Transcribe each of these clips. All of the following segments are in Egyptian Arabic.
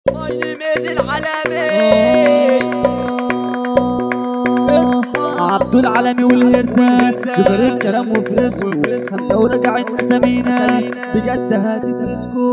ماي نيم از العالمي عبد العالمي والهردان جبر الكلام وفرسكو خمسة وراجعين أسامينا بجد هتفرسكو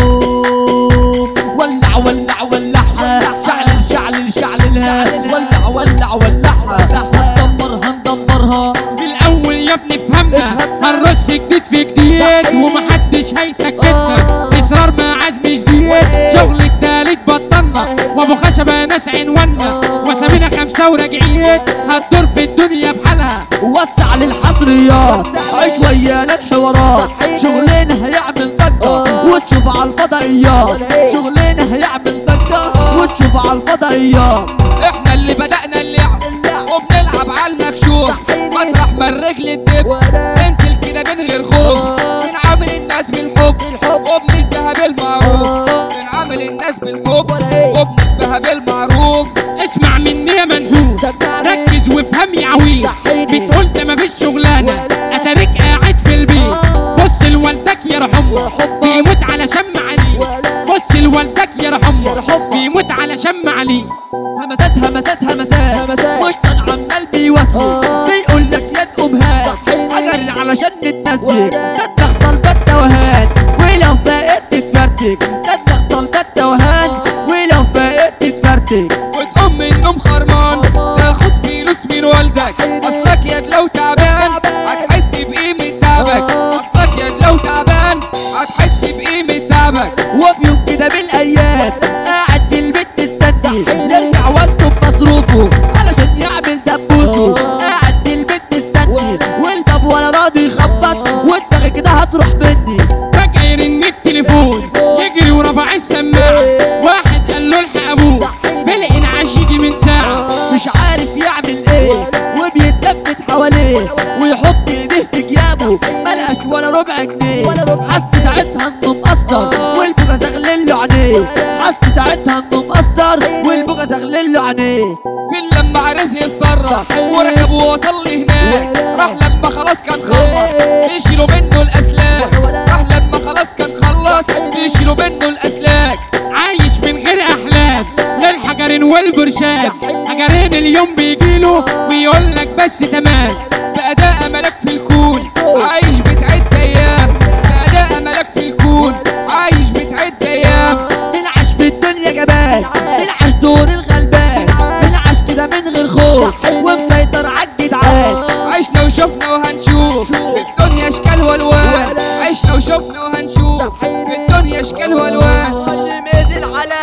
ولع ولع ولعها شعل شعل شعللها ولع ولع ولعها هندمرها هندمرها الاول يا ابني افهمنا هنرص جديد في جديد ومحدش هيسكتنا اصرار مع عزم جديد شغل التالت بطلنا وابو خشبه ناس عنوانا وسامينا خمسه وراجعين هتدور في الدنيا بحالها وسع للحصريات عيش ويانا الحوارات شغلنا هيعمل ضجة وتشوف على الفضائيات شغلنا هيعمل ضجة وتشوف على الفضائيات احنا اللي بدأنا اللعب وبنلعب على المكشوف مطرح ما الرجل تدب ننزل كده من غير خوف بنعامل الناس بالحب وبنتباهى بالمعروف بنعامل الناس بالحب وبنتباهى بالمعروف اسمع مني يا منحوس ركز وافهم يا عويل بتقول ده مفيش شغلانه اتاريك قاعد في البيت بص لوالدك يرحمه بيموت على شم عليه بص لوالدك يرحمه بيموت على شم عليه همسات همسات همسات مشطن عمال بيوسوس بيقول لك يا تقوم هات اجري علشان نتنزل تدخ طلبات توهان ولو فاقت تتفرتك تدخ طلبات توهان ولو فاقت تتفرتك وتقوم من النوم خرمان تاخد فلوس من والدك اصلك يا لو تعبان هتحس بقيمة تعبك اصلك يا لو تعبان هتحس بقيمة تعبك وفي يوم كده بالايام قاعد في البيت مستني يرجع والده بمصروفه علشان يعمل دبوسه قاعد في البيت مستني والباب ولا راضي يخبط ودماغي كده هتروح مني فجأة يرن التليفون يجري ورفع السماعة واحد قال له الحق ابوه بالانعاش يجي من ساعة مش عارف يعمل ايه وبيتلفت حواليه ويحط ايديه في جيابه ملقاش ولا ربع جنيه حس ساعتها انه مقصر والبوجا زغلل له عينيه حس ساعتها انه مقصر والبوجا زغلل له عينيه فين لما عرف يتصرف وركب ووصل لي هناك راح لما خلاص كان خلص يشيلوا منه الاسلاك راح لما خلاص كان خلص يشيلوا منه الاسلاك عايش من غير احلام للحجرين والبرشام حجرين اليوم بيجيله ويقول لك بس تمام بأداء ملك في الكون عايش بتعد ايام بأداء ملك في الكون عايش بتعد ايام بنعش في الدنيا جبال بنعش دور الغلبان بنعش كده من غير خوف ومسيطر عالجدعان عشنا وشفنا وهنشوف في الدنيا اشكال والوان عشنا وشفنا وهنشوف في الدنيا اشكال والوان ماي نيم از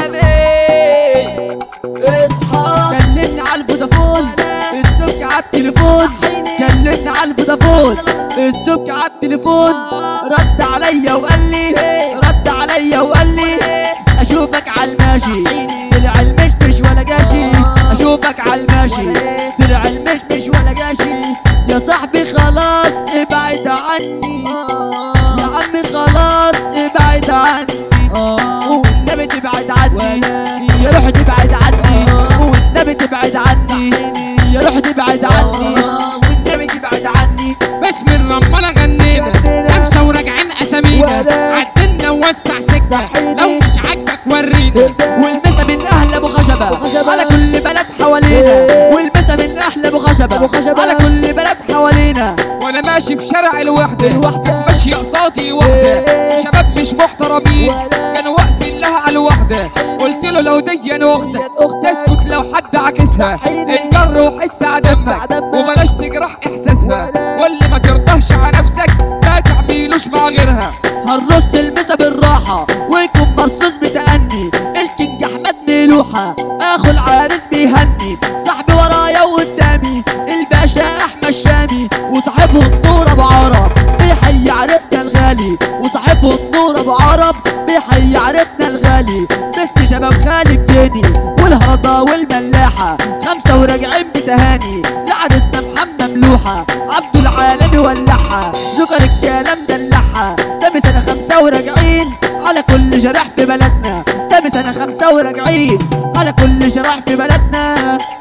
العالمي اصحى كلمني على الفودافون السبك على التليفون كلمني على الفودافون السبك على التليفون رد عليا وقال لي رد عليا وقال لي اشوفك على الماشي طلع المشمش ولا جاشي اشوفك على الماشي طلع المشمش ولا جاشي يا صاحبي خلاص ابعد عني يا عمي خلاص ابعد عني والنبي تبعد عني يا روح تبعد عني والنبي تبعد عني يا روح تبعد عني والنبي تبعد عني بس من رمانة غنينا خمسة وراجعين اسامينا عدلنا ووسع سكة لو مش عاجبك ورينا والبسه من اهل ابو خشبه على كل بلد حوالينا والبسه من اهل ابو خشبه على كل بلد حوالينا وانا ماشي في شارع الوحدة ماشي قصادي وحدة شباب مش محترمين كانوا واقفين لها على الوحدة قلت له لو دي انا اختك تسكت لو حد عكسها انجر وحس عدمك وبلاش تجرح احساسها واللي ما ترضاش على نفسك ما تعملوش مع غيرها هنرص البسه بالراحه ويكون مرصوص بتأني الكينج احمد ملوحه اخو العارس بيهني صاحبي ورايا وقدامي الباشا احمد شامي وصاحبه النور ابو عرب بيحيي عريسنا الغالي وصاحبه النور ابو عرب بيحيي عريسنا الغالي باسم شباب خالد جدي والهرضه والملاحه خمسه وراجعين بتهاني لعريسنا محمد ملوحه عبد العالمي ولعها ذكر الكلام دلعها ده سنه خمسه وراجعين على كل شارع في بلدنا ده سنه خمسه وراجعين على كل شارع في بلدنا